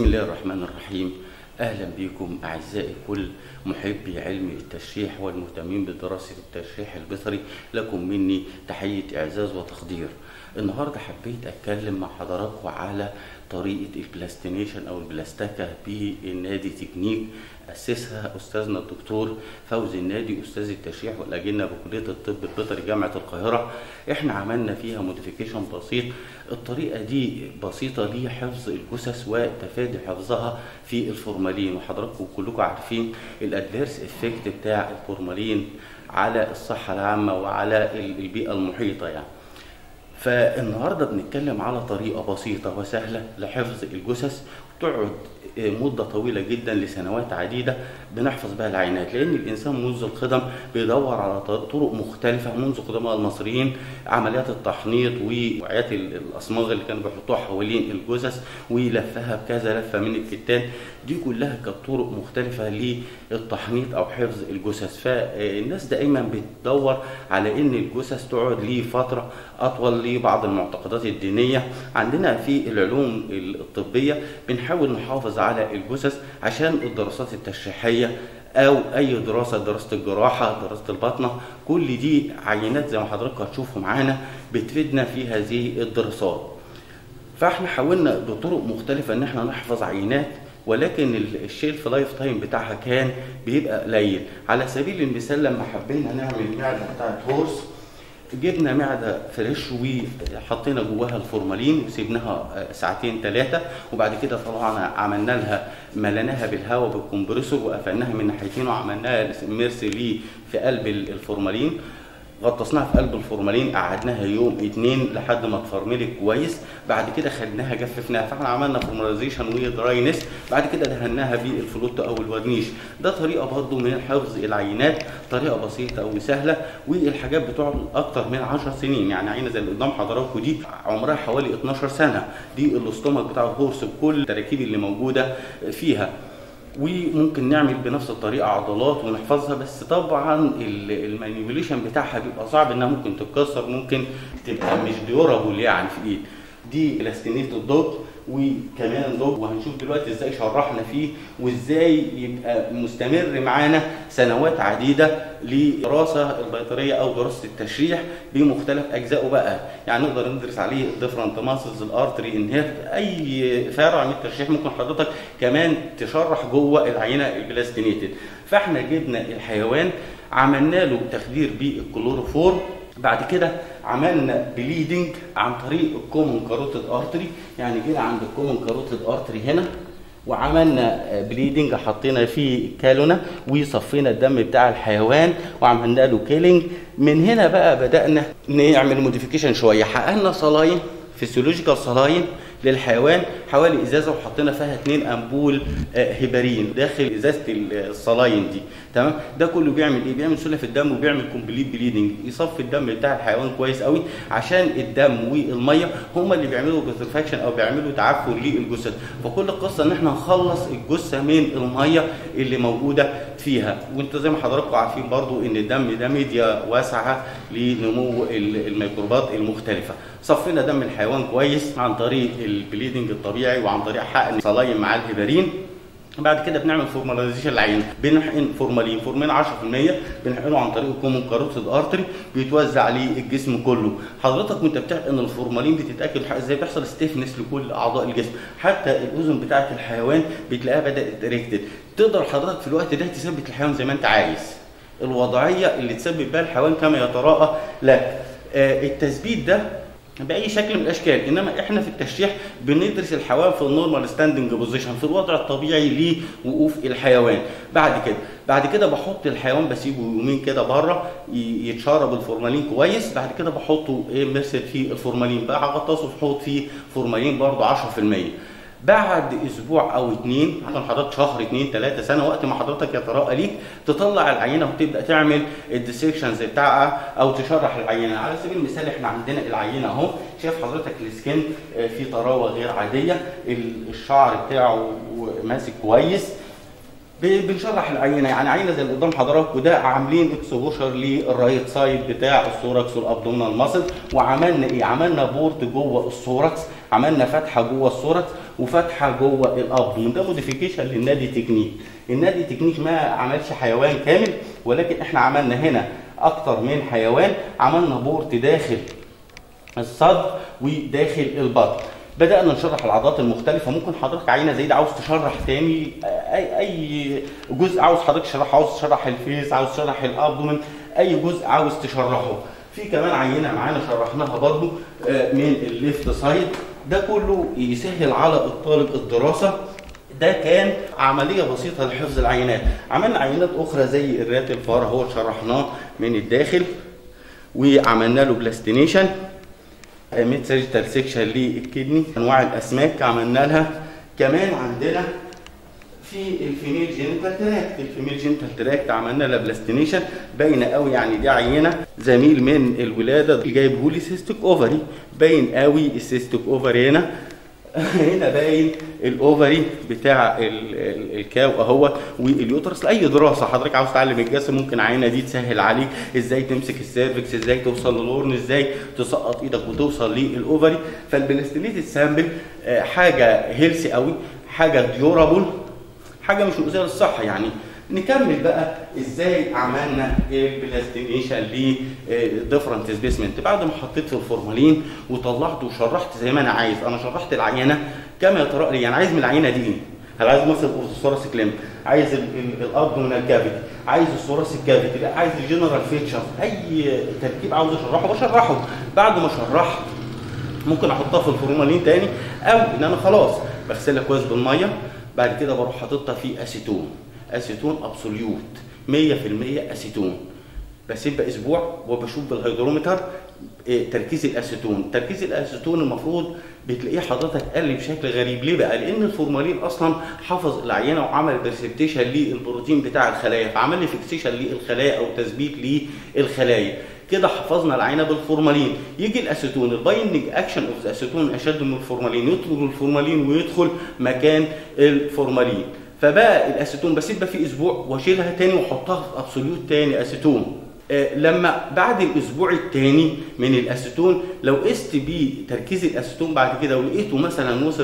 الله الرحمن الرحيم أهلا بكم أعزائي كل محبي علم التشريح والمهتمين بدراسة التشريح البصري لكم مني تحية إعزاز وتقدير النهاردة حبيت أتكلم مع حضراتكم على طريقة البلاستينيشن أو البلاستيكا بالنادي تكنيك أسسها أستاذنا الدكتور فوزي النادي أستاذ التشريح والأجنة بكلية الطب البيطري جامعة القاهرة إحنا عملنا فيها موديفيكيشن بسيط الطريقة دي بسيطة لحفظ الجثث وتفادي حفظها في الفورمالين وحضراتكم كلكم عارفين الادفيرس افكت بتاع الفورمالين على الصحة العامة وعلى البيئة المحيطة يعني فالنهارده بنتكلم على طريقه بسيطه وسهله لحفظ الجثث تقعد مده طويله جدا لسنوات عديده بنحفظ بها العينات لان الانسان منذ القدم بيدور على طرق مختلفه منذ قدماء المصريين عمليات التحنيط ووعيات الاصماغ اللي كانوا بيحطوها حوالين الجثث ويلفها بكذا لفه من الكتان دي كلها كانت طرق مختلفه للتحنيط او حفظ الجثث فالناس دائما بتدور على ان الجثث تقعد لفتره اطول لبعض المعتقدات الدينيه عندنا في العلوم الطبيه بنحاول نحافظ على الجثث عشان الدراسات التشريحيه او اي دراسه دراسه الجراحه دراسه الباطنه كل دي عينات زي ما حضراتكم هتشوفوا معانا بتفيدنا في هذه الدراسات فاحنا حاولنا بطرق مختلفه ان احنا نحفظ عينات ولكن الشيلف لايف تايم بتاعها كان بيبقى قليل على سبيل المثال لما حبينا نعمل المعده بتاعت هورس جبنا معده فريش وحطينا جواها الفورمالين وسيبناها ساعتين ثلاثه وبعد كده طلعنا عملنا لها مليناها بالهواء بالكمبريسور وقفلناها من ناحيتين وعملناها ميرسي في قلب الفورمالين غطسناها في قلب الفورمالين قعدناها يوم اتنين لحد ما اتفرملت كويس بعد كده خدناها جففناها فاحنا عملنا فورماليزيشن ودراينس بعد كده دهناها بالفلوت او الورنيش ده طريقه برضو من حفظ العينات طريقه بسيطه وسهله والحاجات بتقعد اكتر من 10 سنين يعني عينه زي اللي قدام حضراتكم دي عمرها حوالي 12 سنه دي الاستومك بتاع الهورس بكل التراكيب اللي موجوده فيها وممكن نعمل بنفس الطريقه عضلات ونحفظها بس طبعا المانيبيوليشن بتاعها بيبقى صعب انها ممكن تتكسر ممكن تبقى مش ديورابل يعني في الايد دي الاستينيت الدوج وكمان دوج وهنشوف دلوقتي ازاي شرحنا فيه وازاي يبقى مستمر معانا سنوات عديده لدراسه البيطريه او دراسه التشريح بمختلف اجزائه بقى يعني نقدر ندرس عليه الديفرنت ماسلز الارتري انهيرت اي فرع من التشريح ممكن حضرتك كمان تشرح جوه العينه البلاستينيتد فاحنا جبنا الحيوان عملنا له تخدير بالكلوروفورم بعد كده عملنا بليدنج عن طريق الكومن كاروتيد ارتري يعني جينا عند الكومن كاروتيد ارتري هنا وعملنا بليدنج حطينا فيه كالونه وصفينا الدم بتاع الحيوان وعملنا له كيلينج من هنا بقى بدانا نعمل موديفيكيشن شويه حققنا صلاين فيسيولوجيكال صلاين للحيوان حوالي ازازه وحطينا فيها اتنين امبول هيبارين داخل ازازه الصلاين دي تمام ده كله بيعمل ايه بيعمل سله في الدم وبيعمل كومبليت بليدنج يصفي الدم بتاع الحيوان كويس قوي عشان الدم والميه هما اللي بيعملوا بيترفاكشن او بيعملوا تعفن للجثث فكل القصه ان احنا نخلص الجثه من الميه اللي موجوده فيها وانت زي ما حضراتكم عارفين برضو ان الدم ده ميديا واسعه لنمو الميكروبات المختلفه صفينا دم الحيوان كويس عن طريق البليدنج الطبيعي وعن طريق حقن صلاين مع الهيبارين بعد كده بنعمل فورماليزيشن العين بنحقن فورمالين فورمالين 10% بنحقنه عن طريق الكومون كاروتيد ارتري بيتوزع عليه الجسم كله حضرتك وانت بتحقن الفورمالين بتتاكد ازاي بيحصل ستيفنس لكل اعضاء الجسم حتى الاذن بتاعه الحيوان بتلاقيها بدات ريكتد تقدر حضرتك في الوقت ده تثبت الحيوان زي ما انت عايز الوضعيه اللي تثبت بها الحيوان كما يتراءى لك آه التثبيت ده باي شكل من الاشكال انما احنا في التشريح بندرس الحيوان في النورمال ستاندنج بوزيشن في الوضع الطبيعي لوقوف الحيوان بعد كده بعد كده بحط الحيوان بسيبه يومين كده بره يتشرب الفورمالين كويس بعد كده بحطه ايه مرسل في الفورمالين بقى هغطسه في حوض فيه فورمالين برضه 10% بعد اسبوع او اتنين عشان حضرتك شهر اتنين تلاته سنه وقت ما حضرتك يتراءى ليك تطلع العينه وتبدا تعمل الديسكشنز بتاعها او تشرح العينه على سبيل المثال احنا عندنا العينه اهو شايف حضرتك السكن في طراوه غير عاديه الشعر بتاعه ماسك كويس بنشرح العينه يعني عينه زي اللي قدام حضراتكم ده عاملين اكسبوشر للرايت سايد بتاع الثوركس والابدومينال ماسل وعملنا ايه؟ عملنا بورت جوه الثوركس عملنا فتحه جوه الثوركس وفتحه جوه الابدومن ده موديفيكيشن للنادي تكنيك النادي تكنيك ما عملش حيوان كامل ولكن احنا عملنا هنا اكتر من حيوان عملنا بورت داخل الصدر وداخل البطن بدأنا نشرح العضلات المختلفة ممكن حضرتك عينة زي دي عاوز تشرح تاني أي أي جزء عاوز حضرتك تشرحه عاوز تشرح الفيس عاوز تشرح الأبدومن أي جزء عاوز تشرحه في كمان عينة معانا شرحناها برضو من الليفت سايد ده كله يسهل على الطالب الدراسة ده كان عمليه بسيطه لحفظ العينات عملنا عينات اخرى زي الرات الفار هو شرحناه من الداخل وعملنا له بلاستينيشن ميد سيرجيتال سيكشن للكدني انواع الاسماك عملنا لها كمان عندنا في الفيميل جينيتال تراكت الفيميل جينيتال تراكت عملنا لها بلاستينيشن باينه قوي يعني دي عينه زميل من الولاده جايبه لي سيستيك اوفري باين قوي السيستيك اوفري هنا هنا باين الاوفري بتاع الكاو اهو واليوترس لاي دراسه حضرتك عاوز تعلم الجسم ممكن عينه دي تسهل عليك ازاي تمسك السيرفكس ازاي توصل للورن ازاي تسقط ايدك وتوصل للاوفري فالبلاستينيتد سامبل حاجه هيلسي قوي حاجه ديورابل حاجه مش مؤذيه للصحه يعني نكمل بقى ازاي عملنا البلاستينيشن لديفرنت سبيسمنت بعد ما حطيت في الفورمالين وطلعت وشرحت زي ما انا عايز انا شرحت العينه كما يتراءى لي يعني عايز من العينه دي ايه؟ هل عايز مثلا الثوراسيك ليمب عايز الابدومينال كافيتي عايز الثوراسيك كافيتي لا عايز الجنرال فيتشر اي تركيب عاوز اشرحه بشرحه بعد ما شرحت ممكن احطها في الفورمالين تاني او ان انا خلاص بغسلها كويس بالميه بعد كده بروح حاططها في اسيتون اسيتون ابسوليوت 100% اسيتون بسيبها اسبوع وبشوف بالهيدرومتر تركيز الاسيتون تركيز الاسيتون المفروض بتلاقيه حضرتك قل بشكل غريب ليه بقى لان الفورمالين اصلا حفظ العينه وعمل برسبتيشن للبروتين بتاع الخلايا فعمل لي فيكسيشن للخلايا او تثبيت للخلايا كده حفظنا العينه بالفورمالين يجي الاسيتون البايندنج اكشن اوف الاسيتون اشد من الفورمالين يطلب الفورمالين ويدخل مكان الفورمالين فبقى الاسيتون بسيبها في اسبوع واشيلها تاني واحطها في ابسوليوت تاني اسيتون آه لما بعد الاسبوع الثاني من الاسيتون لو قست بيه تركيز الاسيتون بعد كده ولقيته مثلا وصل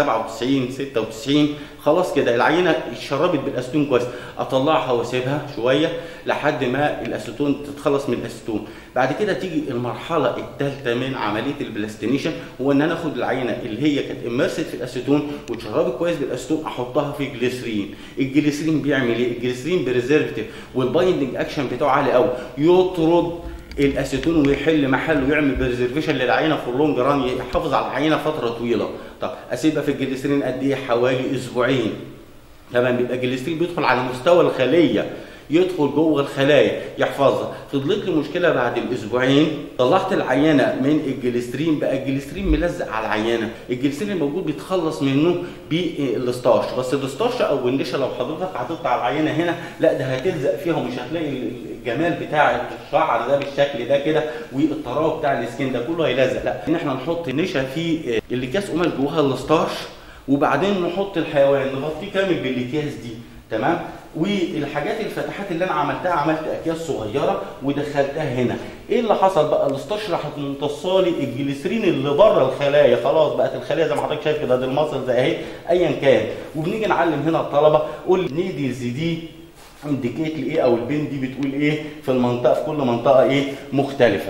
97 96 خلاص كده العينه اتشربت بالاسيتون كويس اطلعها واسيبها شويه لحد ما الاسيتون تتخلص من الاسيتون بعد كده تيجي المرحله الثالثه من عمليه البلاستينيشن هو ان انا اخد العينه اللي هي كانت امرست في الاسيتون واتشربت كويس بالاسيتون احطها في جليسرين الجليسرين بيعمل ايه الجليسرين بريزرفتيف والبايندنج اكشن بتاعه عالي قوي يطرد الاسيتون ويحل محله ويعمل بريزرفيشن للعينه في اللونج ران يحافظ على العينه فتره طويله طب اسيبها في الجليسرين قد ايه حوالي اسبوعين تمام بيبقى الجليسرين بيدخل على مستوى الخليه يدخل جوه الخلايا يحفظها فضلت لي مشكله بعد الاسبوعين طلعت العينه من الجليسترين بقى الجليسترين ملزق على العينه الجليسترين الموجود بيتخلص منه بالستاش بس الستاش او النشا لو حضرتك حطيتها على العينه هنا لا ده هتلزق فيها ومش هتلاقي الجمال بتاع الشعر ده بالشكل ده كده والطراوه بتاع السكين ده كله هيلزق لا ان احنا نحط نشا في اللي كاس قماش جواها الستاش وبعدين نحط الحيوان نغطيه كامل بالاكياس دي تمام والحاجات الفتحات اللي انا عملتها عملت اكياس صغيره ودخلتها هنا ايه اللي حصل بقى الاسطاش راحت ممتصه لي الجليسرين اللي بره الخلايا خلاص بقت الخلايا زي ما حضرتك شايف كده دي المصل زي اهي ايا كان وبنيجي نعلم هنا الطلبه قول نيدلز دي انديكيت لايه او البين دي بتقول ايه في المنطقه في كل منطقه ايه مختلفه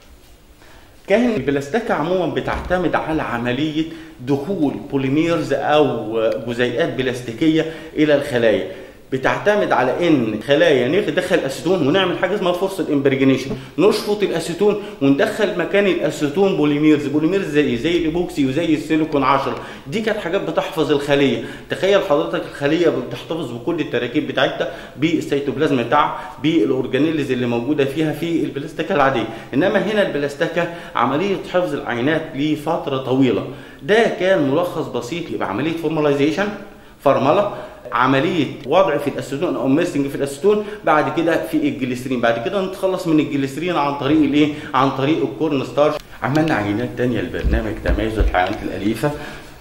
كان البلاستيكا عموما بتعتمد على عمليه دخول بوليميرز او جزيئات بلاستيكيه الى الخلايا بتعتمد على ان خلايا ندخل اسيتون ونعمل حاجه اسمها فرصه امبرجنيشن نشفط الاسيتون وندخل مكان الاسيتون بوليميرز بوليميرز زي زي الايبوكسي وزي السيليكون 10 دي كانت حاجات بتحفظ الخليه تخيل حضرتك الخليه بتحتفظ بكل التراكيب بتاعتها بالسيتوبلازم بتاعها بالاورجانيلز اللي موجوده فيها في البلاستيكا العاديه انما هنا البلاستيكا عمليه حفظ العينات لفتره طويله ده كان ملخص بسيط يبقى عمليه فورماليزيشن فرمله عمليه وضع في الاسيتون او ميسنج في الاسيتون بعد كده في الجليسرين بعد كده نتخلص من الجليسرين عن طريق الايه عن طريق الكورن ستارش عملنا عينات تانية لبرنامج تميز الحيوانات الاليفه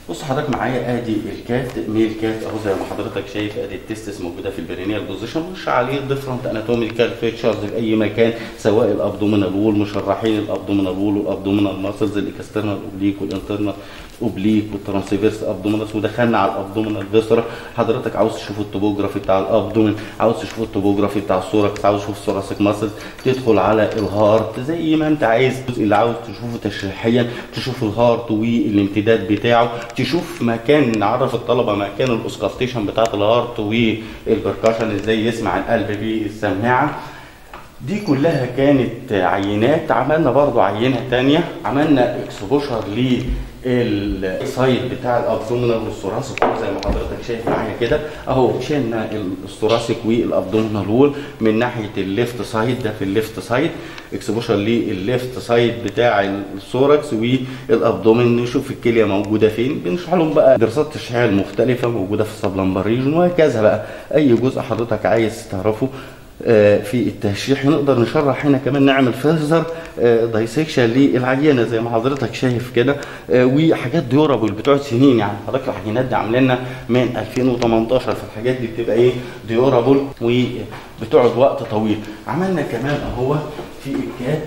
بص حضرتك معايا ادي الكات ميل كات اهو زي ما حضرتك شايف ادي التستس موجوده في البرينيال بوزيشن مش عليه ديفرنت اناتوميكال فيتشرز في اي مكان سواء الابدومينال وول مشرحين الابدومينال وول والابدومينال ماسلز الاكسترنال اوبليك والانترنال اوبليك والترانسفيرس ابدومينس ودخلنا على الابدومينال فيسرا حضرتك عاوز تشوف التوبوجرافي بتاع الابدومين عاوز تشوف التوبوجرافي بتاع الثوركس عاوز تشوف الثوراسيك ماسلز تدخل على الهارت زي ما انت عايز الجزء اللي عاوز تشوفه تشريحيا تشوف الهارت والامتداد بتاعه تشوف مكان نعرف الطلبه مكان الاوسكالتيشن بتاعت الهارت والبركاشن ازاي يسمع القلب بالسماعه دي كلها كانت عينات عملنا برضو عينة تانية عملنا اكسبوشر للسايد بتاع الابدومينال والثوراسيك وول زي ما حضرتك شايف معايا كده اهو شلنا الثوراسيك والابدومينال وول من ناحيه الليفت سايد ده في الليفت سايد اكسبوشر للليفت سايد بتاع الثوركس والابدومين نشوف الكليه موجوده فين بنشرح لهم بقى دراسات التشريحيه المختلفه موجوده في السبلمبر ريجن وهكذا بقى اي جزء حضرتك عايز تعرفه في التشريح نقدر نشرح هنا كمان نعمل فيرزر دايسكشن للعينه زي ما حضرتك شايف كده وحاجات ديورابل بتقعد سنين يعني حضرتك العينات دي عاملينها من 2018 فالحاجات دي بتبقى ايه ديورابل وبتقعد وقت طويل عملنا كمان اهو في الكات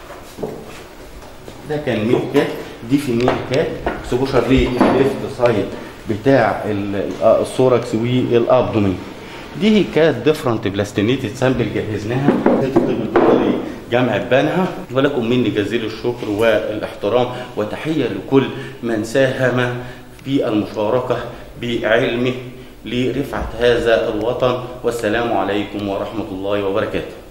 ده كان ميل كات دي في ميل كات سبوشر للليفت سايد بتاع الثوركس والابدومين دي كانت ديفرنت بلاستينيتد سامبل جهزناها الطب البيطري جامعة بنها ولكم مني جزيل الشكر والاحترام وتحية لكل من ساهم في المشاركة بعلمه لرفعة هذا الوطن والسلام عليكم ورحمة الله وبركاته